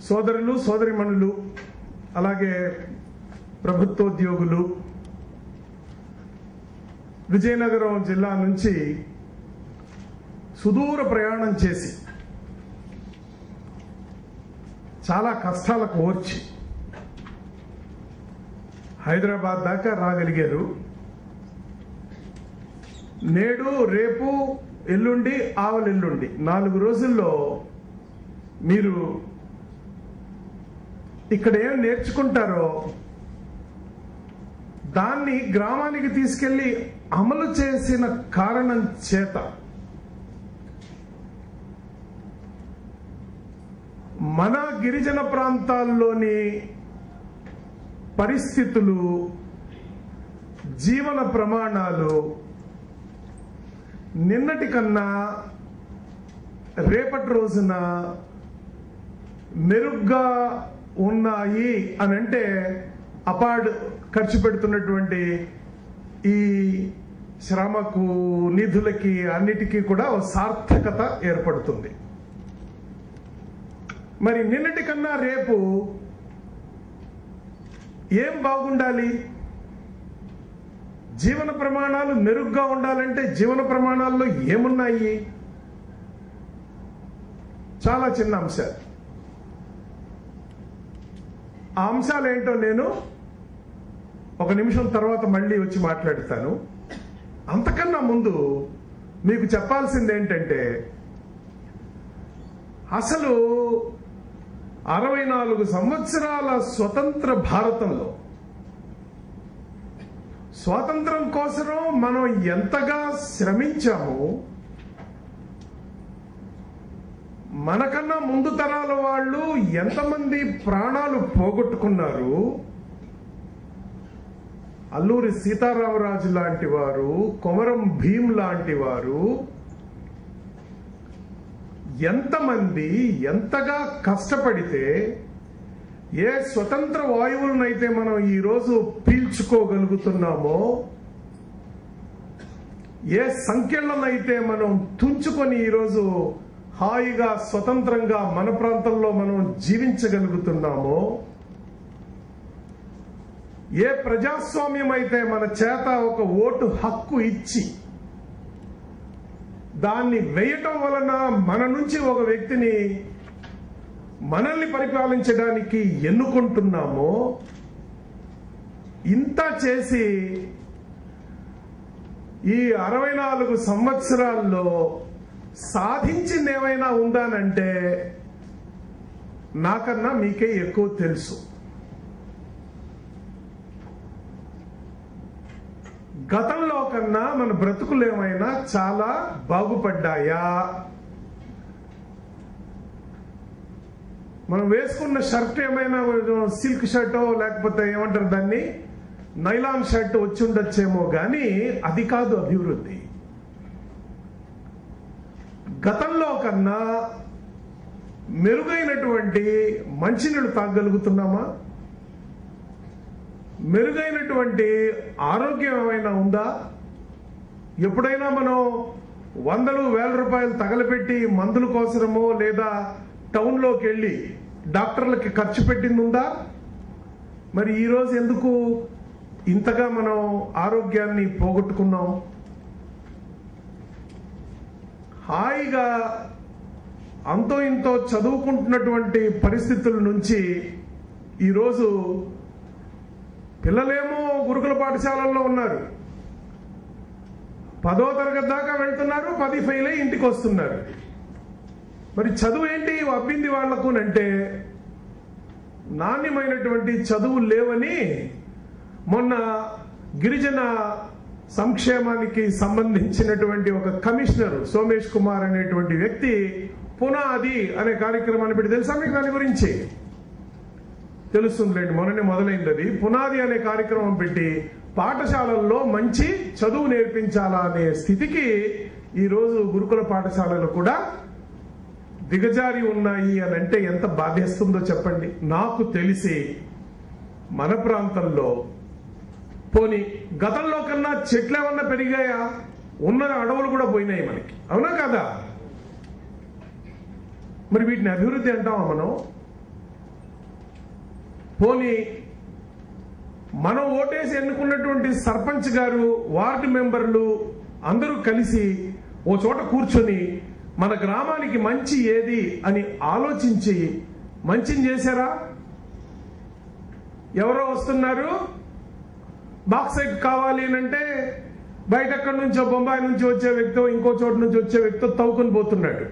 సోదరులు సోదరిమణులు అలాగే ప్రభుత్వోద్యోగులు విజయనగరం జిల్లా నుంచి సుదూర ప్రయాణం చేసి చాలా కష్టాలకు ఓర్చి హైదరాబాద్ దాకా రాగలిగారు నేడు రేపు ఎల్లుండి ఆవలెల్లుండి నాలుగు రోజుల్లో మీరు ఇక్కడ ఏం నేర్చుకుంటారో దాన్ని గ్రామానికి తీసుకెళ్లి అమలు చేసిన కారణం చేత మన గిరిజన ప్రాంతాల్లోని పరిస్థితులు జీవన ప్రమాణాలు నిన్నటి కన్నా రేపటి రోజున మెరుగ్గా ఉన్నాయి అని అంటే అపార్డ్ ఖర్చు పెడుతున్నటువంటి ఈ శ్రమకు నిధులకి అన్నిటికీ కూడా ఓ సార్థకత ఏర్పడుతుంది మరి నిన్నటి కన్నా రేపు ఏం బాగుండాలి జీవన ప్రమాణాలు మెరుగ్గా ఉండాలంటే జీవన ప్రమాణాల్లో ఏమున్నాయి చాలా చిన్న అంశాలు ఆ అంశాలు ఏంటో నేను ఒక నిమిషం తర్వాత మళ్ళీ వచ్చి మాట్లాడతాను అంతకన్నా ముందు మీకు చెప్పాల్సింది ఏంటంటే అసలు అరవై నాలుగు సంవత్సరాల స్వతంత్ర భారతంలో స్వాతంత్రం కోసం మనం ఎంతగా శ్రమించామో మనకన్నా ముందు తరాల వాళ్ళు ఎంతమంది ప్రాణాలు పోగొట్టుకున్నారు అల్లూరి సీతారామరాజు లాంటి వారు కొమరం భీం లాంటి వారు ఎంతమంది ఎంతగా కష్టపడితే ఏ స్వతంత్ర వాయువులనైతే మనం ఈరోజు పీల్చుకోగలుగుతున్నామో ఏ సంఖ్యలనైతే మనం తుంచుకొని ఈరోజు హాయిగా స్వతంత్రంగా మన ప్రాంతంలో మనం జీవించగలుగుతున్నామో ఏ ప్రజాస్వామ్యం అయితే మన చేత ఒక ఓటు హక్కు ఇచ్చి దాన్ని వేయటం వలన మన నుంచి ఒక వ్యక్తిని మనల్ని పరిపాలించడానికి ఎన్నుకుంటున్నామో ఇంత చేసి ఈ అరవై నాలుగు సంవత్సరాల్లో సాధించింది ఏమైనా ఉందానంటే నాకన్నా మీకే ఎక్కువ తెలుసు గతంలో కన్నా మన బ్రతుకులు ఏమైనా చాలా బాగుపడ్డాయా మనం వేసుకున్న షర్ట్ ఏమైనా సిల్క్ షర్టో లేకపోతే ఏమంటారు దాన్ని నైలాన్ షర్ట్ వచ్చి ఉండొచ్చేమో కానీ అది కాదు అభివృద్ధి గతంలో కన్నా మెరుగైనటువంటి మంచినీళ్ళు తాగలుగుతున్నామా మెరుగైనటువంటి ఆరోగ్యం ఏమైనా ఉందా ఎప్పుడైనా మనం వందలు వేల రూపాయలు తగలపెట్టి మందుల కోసమో లేదా టౌన్లోకి వెళ్ళి డాక్టర్లకి ఖర్చు పెట్టింది ఉందా మరి ఈరోజు ఎందుకు ఇంతగా మనం ఆరోగ్యాన్ని పోగొట్టుకున్నాం హాయిగా అంతో ఇంతో చదువుకుంటున్నటువంటి పరిస్థితుల నుంచి ఈరోజు పిల్లలేమో గురుకుల పాఠశాలల్లో ఉన్నారు పదో తరగతి దాకా వెళ్తున్నారు పది ఫెయిల్ అయి ఇంటికి వస్తున్నారు మరి చదువు ఏంటి అబ్బింది వాళ్లకు అంటే నాణ్యమైనటువంటి చదువులు లేవని మొన్న గిరిజన సంక్షేమానికి సంబంధించినటువంటి ఒక కమిషనర్ సోమేష్ కుమార్ అనేటువంటి వ్యక్తి పునాది అనే కార్యక్రమాన్ని పెట్టి తెలుసా మీకు దాని గురించి తెలుస్తుందిలేండి మొన్ననే మొదలైంది అది పునాది అనే కార్యక్రమం పెట్టి పాఠశాలల్లో మంచి చదువు నేర్పించాలా అనే స్థితికి ఈరోజు గురుకుల పాఠశాలలు కూడా దిగజారి ఉన్నాయి అని అంటే ఎంత బాధేస్తుందో చెప్పండి నాకు తెలిసి మన ప్రాంతంలో పోని గతంలో కన్నా చెట్లు ఏమన్నా పెరిగాయా ఉన్న అడవులు కూడా పోయినాయి మనకి అవునా కదా మరి వీటిని అభివృద్ధి అంటామా మనం పోనీ మనం ఓటేసి ఎన్నుకున్నటువంటి సర్పంచ్ గారు వార్డు మెంబర్లు అందరూ కలిసి ఓ చోట కూర్చొని మన గ్రామానికి మంచి ఏది అని ఆలోచించి మంచిని చేశారా ఎవరో వస్తున్నారు బాక్సైట్ కావాలి అని అంటే బయట ఎక్కడి నుంచో బొంబాయి నుంచి వచ్చే వ్యక్తి ఇంకో చోటు నుంచి వచ్చే వ్యక్తి తవ్వుకొని పోతున్నాడు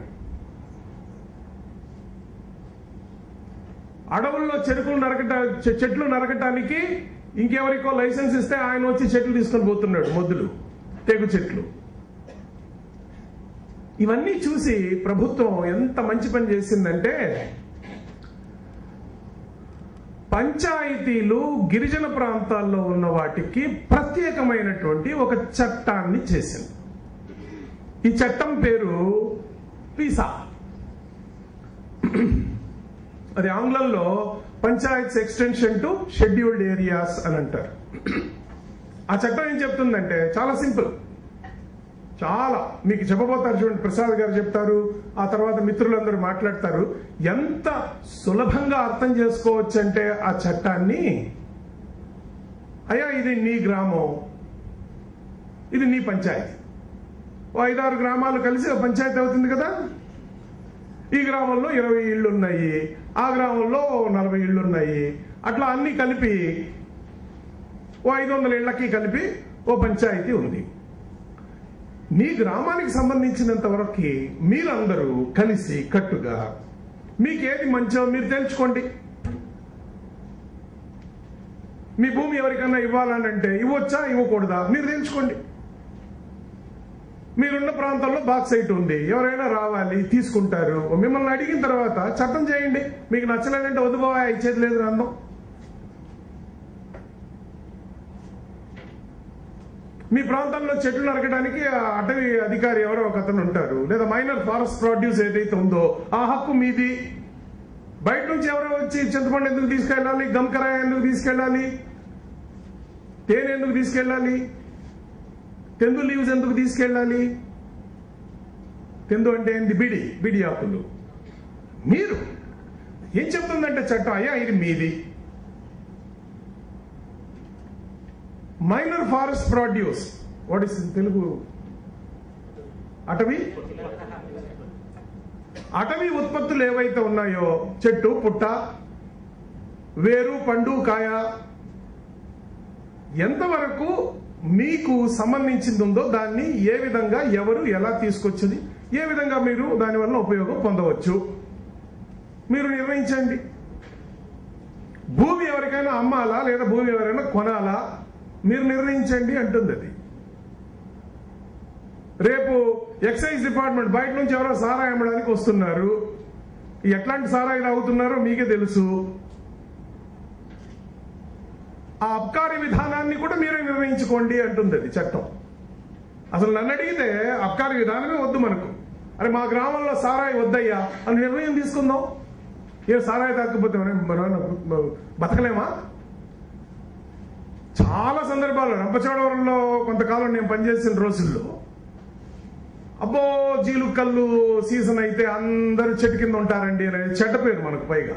అడవుల్లో చెరుకులు నరకట చె- చెట్లు నరకటానికి ఇంకెవరికో లైసెన్స్ ఇస్తే ఆయన వచ్చి చెట్లు తీసుకొని పోతున్నాడు మొద్దులు తెగు చెట్లు ఇవన్నీ చూసి ప్రభుత్వం ఎంత మంచి పని చేసిందంటే పంచాయతీలు గిరిజన ప్రాంతాల్లో ఉన్న వాటికి ప్రత్యేకమైనటువంటి ఒక చట్టాన్ని చేసింది ఈ చట్టం పేరు పీసా అది ఆంగ్లంలో panchayats extension to scheduled areas అని అంటారు ఆ చట్టం ఏం చెప్తుందంటే చాలా సింపుల్ చాలా మీకు చెప్పబోతారు చూడండి ప్రసాద్ గారు చెప్తారు ఆ తర్వాత మిత్రులందరూ మాట్లాడతారు ఎంత సులభంగా అర్థం చేసుకోవచ్చు అంటే ఆ చట్టాన్ని అయ్యా ఇది నీ గ్రామం ఇది నీ పంచాయతీ ఓ ఐదారు గ్రామాలు కలిసి ఒక పంచాయతీ అవుతుంది కదా ఈ గ్రామంలో ఇరవై ఇళ్ళు ఉన్నాయి ఆ గ్రామంలో నలభై ఇళ్ళు ఉన్నాయి అట్లా అన్ని కలిపి ఓ ఐదు వందల ఇళ్లకి కలిపి ఓ పంచాయతీ ఉంది మీ గ్రామానికి సంబంధించినంత వరకు మీరందరూ కలిసి కట్టుగా మీకేది మంచో మీరు తెలుసుకోండి మీ భూమి ఎవరికన్నా ఇవ్వాలని అంటే ఇవ్వచ్చా ఇవ్వకూడదా మీరు తెలుసుకోండి మీరున్న ప్రాంతంలో బాక్సైట్ ఉంది ఎవరైనా రావాలి తీసుకుంటారు మిమ్మల్ని అడిగిన తర్వాత చట్టం చేయండి మీకు నచ్చలేదంటే వద్దుపోవా ఇచ్చేది లేదు అందం మీ ప్రాంతంలో చెట్లు నరకడానికి ఆ అటవీ అధికారి ఎవరో ఒక అతను ఉంటారు లేదా మైనర్ ఫారెస్ట్ ప్రొడ్యూస్ ఏదైతే ఉందో ఆ హక్కు మీది బయట నుంచి ఎవరో వచ్చి చింతపండు ఎందుకు తీసుకెళ్ళాలి గమకరాయ ఎందుకు తీసుకెళ్ళాలి తేనె ఎందుకు తీసుకెళ్ళాలి తెందు లీవ్స్ ఎందుకు తీసుకెళ్ళాలి తెందు అంటే ఏంది బిడి బిడి ఆకులు మీరు ఏం చెప్తుందంటే చట్టం అయ్యా ఇది మీది minor forest produce what is Telugu అటవీ అటవీ ఉత్పత్తులు ఏవైతే ఉన్నాయో చెట్టు పుట్ట వేరు పండు కాయ ఎంతవరకు మీకు సంబంధించింది ఉందో దాన్ని ఏ విధంగా ఎవరు ఎలా తీసుకొచ్చింది ఏ విధంగా మీరు దాని వల్ల ఉపయోగం పొందవచ్చు మీరు నిర్ణయించండి భూమి ఎవరికైనా అమ్మాలా లేదా భూమి ఎవరైనా కొనాలా మీరు నిర్ణయించండి అంటుంది అది రేపు ఎక్సైజ్ డిపార్ట్మెంట్ బయట నుంచి ఎవరో సారా అమ్మడానికి వస్తున్నారు ఎట్లాంటి సారా తాగుతున్నారో మీకే తెలుసు ఆ అబ్కారీ విధానాన్ని కూడా మీరే నిర్ణయించుకోండి అంటుంది అది చట్టం అసలు నన్ను అడిగితే అబ్కారీ విధానమే వద్దు మనకు అరే మా గ్రామంలో సారాయి వద్దయ్యా అని నిర్ణయం తీసుకుందాం ఏ సారాయి తాకపోతే మనం మనం బతకలేమా చాలా సందర్భాల్లో రంపచోడవరంలో కొంతకాలం నేను పనిచేసిన రోజుల్లో అబ్బో జీలు కళ్ళు సీజన్ అయితే అందరూ చెట్టు కింద ఉంటారండి అనేది చెడ్డ పేరు మనకు పైగా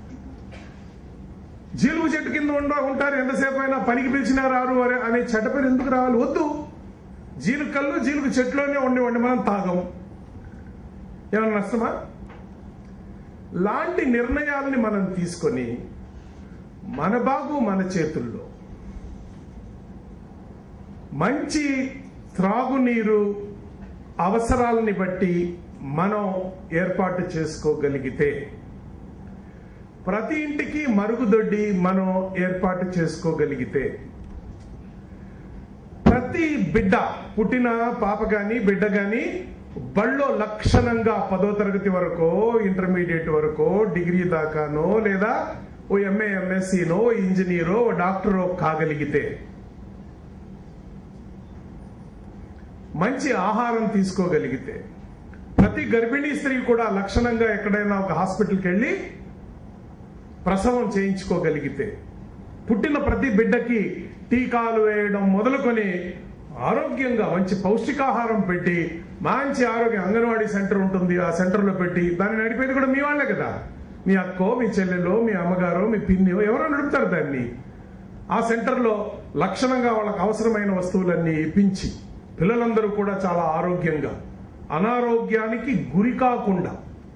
జీలుగు చెట్టు కింద ఉండ ఉంటారు ఎంతసేపు అయినా పనికి పిలిచినా రారు అరే అనే చెడ్డ పేరు ఎందుకు రావాలి వద్దు జీలుగు కళ్ళు జీలుగు చెట్టులోనే ఉండివ్వండి మనం తాగం ఏమైనా నష్టమా లాంటి నిర్ణయాలని మనం తీసుకొని మన బాగు మన చేతుల్లో మంచి త్రాగునీరు అవసరాలని బట్టి మనం ఏర్పాటు చేసుకోగలిగితే ప్రతి ఇంటికి మరుగుదొడ్డి మనం ఏర్పాటు చేసుకోగలిగితే ప్రతి బిడ్డ పుట్టిన పాప గాని బిడ్డ గాని బళ్ళో లక్షణంగా పదో తరగతి వరకో ఇంటర్మీడియట్ వరకో డిగ్రీ దాకానో లేదా ఓ ఎంఏ ఎంఎస్సీనో ఇంజనీరో ఓ డాక్టరో కాగలిగితే మంచి ఆహారం తీసుకోగలిగితే ప్రతి గర్భిణీ స్త్రీ కూడా లక్షణంగా ఎక్కడైనా ఒక హాస్పిటల్కి వెళ్ళి ప్రసవం చేయించుకోగలిగితే పుట్టిన ప్రతి బిడ్డకి టీకాలు వేయడం మొదలుకొని ఆరోగ్యంగా మంచి పౌష్టికాహారం పెట్టి మంచి ఆరోగ్య అంగన్వాడీ సెంటర్ ఉంటుంది ఆ సెంటర్లో పెట్టి దాన్ని నడిపేది కూడా మీ వాళ్ళే కదా మీ అక్కో మీ చెల్లెలో మీ అమ్మగారో మీ పిన్నో ఎవరో నడుపుతారు దాన్ని ఆ సెంటర్లో లక్షణంగా వాళ్ళకి అవసరమైన వస్తువులన్నీ ఇప్పించి పిల్లలందరూ కూడా చాలా ఆరోగ్యంగా అనారోగ్యానికి గురి కాకుండా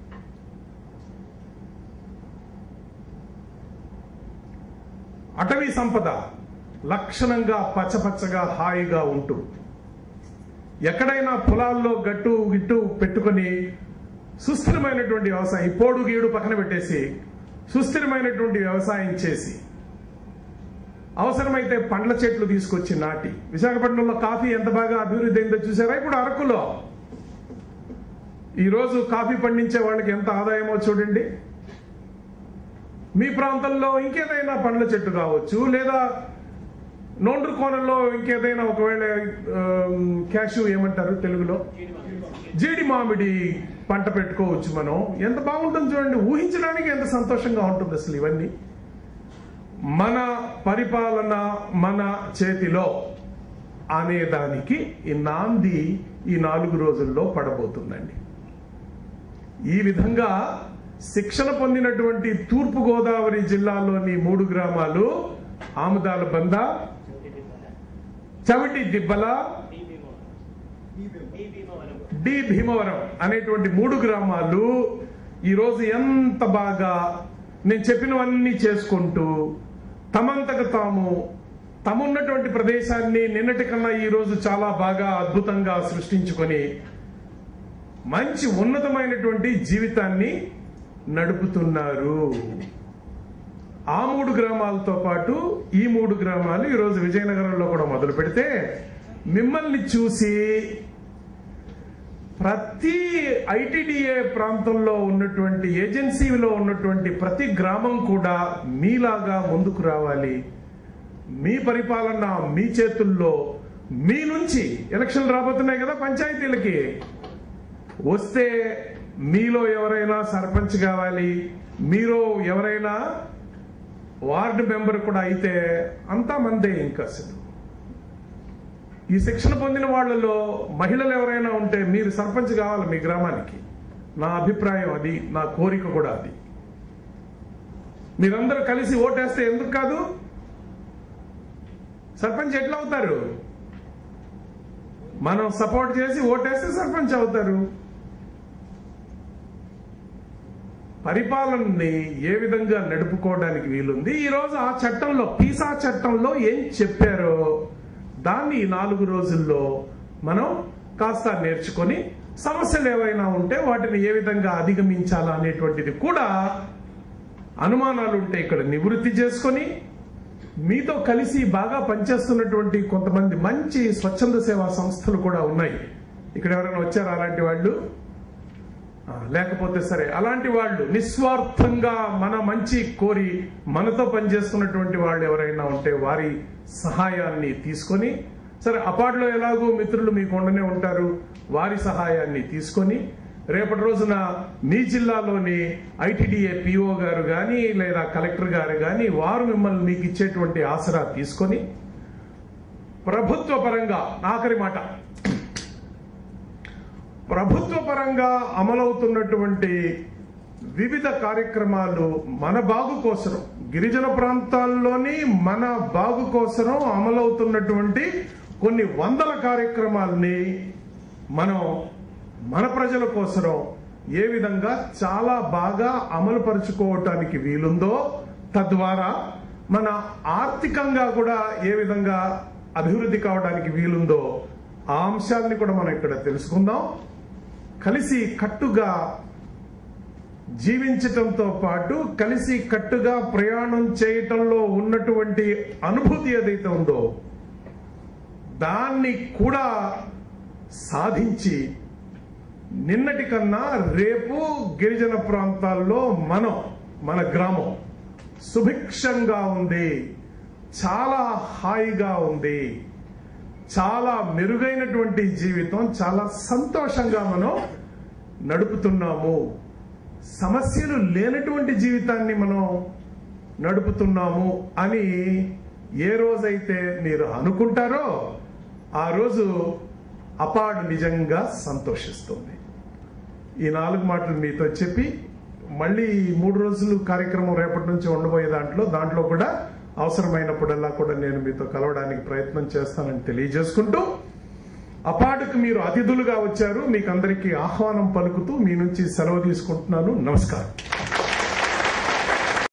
అటవీ సంపద లక్షణంగా పచ్చపచ్చగా హాయిగా ఉంటూ ఎక్కడైనా పొలాల్లో గట్టు గిట్టు పెట్టుకొని సుస్థిరమైనటువంటి వ్యవసాయం ఈ పోడు గీడు పక్కన పెట్టేసి సుస్థిరమైనటువంటి వ్యవసాయం చేసి అవసరమైతే పండ్ల చెట్లు తీసుకొచ్చి నాటి విశాఖపట్నంలో కాఫీ ఎంత బాగా అభివృద్ధి అయిందో చూసారా ఇప్పుడు అరకులో ఈరోజు కాఫీ పండించే వాళ్ళకి ఎంత ఆదాయమో చూడండి మీ ప్రాంతంలో ఇంకేదైనా పండ్ల చెట్టు కావచ్చు లేదా నోండ్రు కోణంలో ఇంకేదైనా ఒకవేళ క్యాషు ఏమంటారు తెలుగులో జీడి మామిడి పంట పెట్టుకోవచ్చు మనం ఎంత బాగుంటుంది చూడండి ఊహించడానికి ఎంత సంతోషంగా ఉంటుంది అసలు ఇవన్నీ మన పరిపాలన మన చేతిలో అనేదానికి ఈ నాంది ఈ నాలుగు రోజుల్లో పడబోతుందండి ఈ విధంగా శిక్షణ పొందినటువంటి తూర్పు గోదావరి జిల్లాలోని మూడు గ్రామాలు ఆముదాల బంద చవిటి దిబ్బల డి భీమవరం అనేటువంటి మూడు గ్రామాలు ఈరోజు ఎంత బాగా నేను చెప్పినవన్నీ చేసుకుంటూ తమంతకు తాము తమున్నటువంటి ప్రదేశాన్ని నిన్నటి కన్నా ఈ రోజు చాలా బాగా అద్భుతంగా సృష్టించుకొని మంచి ఉన్నతమైనటువంటి జీవితాన్ని నడుపుతున్నారు ఆ మూడు గ్రామాలతో పాటు ఈ మూడు గ్రామాలు ఈరోజు విజయనగరంలో కూడా మొదలు పెడితే మిమ్మల్ని చూసి ప్రతి ఐటీడీఏ ప్రాంతంలో ఉన్నటువంటి ఏజెన్సీలో ఉన్నటువంటి ప్రతి గ్రామం కూడా మీలాగా ముందుకు రావాలి మీ పరిపాలన మీ చేతుల్లో మీ నుంచి ఎలక్షన్ రాబోతున్నాయి కదా పంచాయతీలకి వస్తే మీలో ఎవరైనా సర్పంచ్ కావాలి మీరు ఎవరైనా వార్డు మెంబర్ కూడా అయితే అంతా మందే ఇంకా అసలు ఈ శిక్షణ పొందిన వాళ్ళలో మహిళలు ఎవరైనా ఉంటే మీరు సర్పంచ్ కావాలి మీ గ్రామానికి నా అభిప్రాయం అది నా కోరిక కూడా అది మీరందరూ కలిసి ఓటేస్తే ఎందుకు కాదు సర్పంచ్ ఎట్లా అవుతారు మనం సపోర్ట్ చేసి ఓటేస్తే సర్పంచ్ అవుతారు పరిపాలనని ఏ విధంగా నడుపుకోవడానికి వీలుంది ఈ రోజు ఆ చట్టంలో పీసా చట్టంలో ఏం చెప్పారో దాన్ని ఈ నాలుగు రోజుల్లో మనం కాస్త నేర్చుకొని సమస్యలు ఏవైనా ఉంటే వాటిని ఏ విధంగా అధిగమించాలా అనేటువంటిది కూడా అనుమానాలు ఉంటే ఇక్కడ నివృత్తి చేసుకొని మీతో కలిసి బాగా పనిచేస్తున్నటువంటి కొంతమంది మంచి స్వచ్ఛంద సేవా సంస్థలు కూడా ఉన్నాయి ఇక్కడ ఎవరైనా వచ్చారా అలాంటి వాళ్ళు ఆ, లేకపోతే సరే అలాంటి వాళ్ళు నిస్వార్థంగా మన మంచి కోరి మనతో పనిచేస్తున్నటువంటి వాళ్ళు ఎవరైనా ఉంటే వారి సహాయాన్ని తీసుకొని సరే అపార్ట్లో ఎలాగో మిత్రులు మీకు ఉండనే ఉంటారు వారి సహాయాన్ని తీసుకొని రేపటి రోజున మీ జిల్లాలోని ఐటీడీఏ పిఓ గారు కానీ లేదా కలెక్టర్ గారు కానీ వారు మిమ్మల్ని మీకు ఇచ్చేటువంటి ఆసరా తీసుకొని ప్రభుత్వ పరంగా ఆఖరి మాట ప్రభుత్వ పరంగా అమలవుతున్నటువంటి వివిధ కార్యక్రమాలు మన బాగు కోసరం గిరిజన ప్రాంతాల్లోని మన బాగు కోసరం అమలవుతున్నటువంటి కొన్ని వందల కార్యక్రమాల్ని మనం మన ప్రజల కోసరం ఏ విధంగా చాలా బాగా అమలు పరుచుకోవటానికి వీలుందో తద్వారా మన ఆర్థికంగా కూడా ఏ విధంగా అభివృద్ధి కావడానికి వీలుందో ఆ అంశాన్ని కూడా మనం ఇక్కడ తెలుసుకుందాం కలిసి కట్టుగా జీవించటంతో పాటు కలిసి కట్టుగా ప్రయాణం చేయటంలో ఉన్నటువంటి అనుభూతి ఏదైతే ఉందో దాన్ని కూడా సాధించి నిన్నటి కన్నా రేపు గిరిజన ప్రాంతాల్లో మనం మన గ్రామం సుభిక్షంగా ఉంది చాలా హాయిగా ఉంది చాలా మెరుగైనటువంటి జీవితం చాలా సంతోషంగా మనం నడుపుతున్నాము సమస్యలు లేనటువంటి జీవితాన్ని మనం నడుపుతున్నాము అని ఏ రోజైతే మీరు అనుకుంటారో ఆ రోజు అపాడు నిజంగా సంతోషిస్తుంది ఈ నాలుగు మాటలు మీతో చెప్పి మళ్ళీ ఈ మూడు రోజులు కార్యక్రమం రేపటి నుంచి ఉండబోయే దాంట్లో దాంట్లో కూడా అవసరమైనప్పుడల్లా కూడా నేను మీతో కలవడానికి ప్రయత్నం చేస్తానని తెలియజేసుకుంటూ అపాటుకు మీరు అతిథులుగా వచ్చారు మీకు అందరికీ ఆహ్వానం పలుకుతూ మీ నుంచి సెలవు తీసుకుంటున్నాను నమస్కారం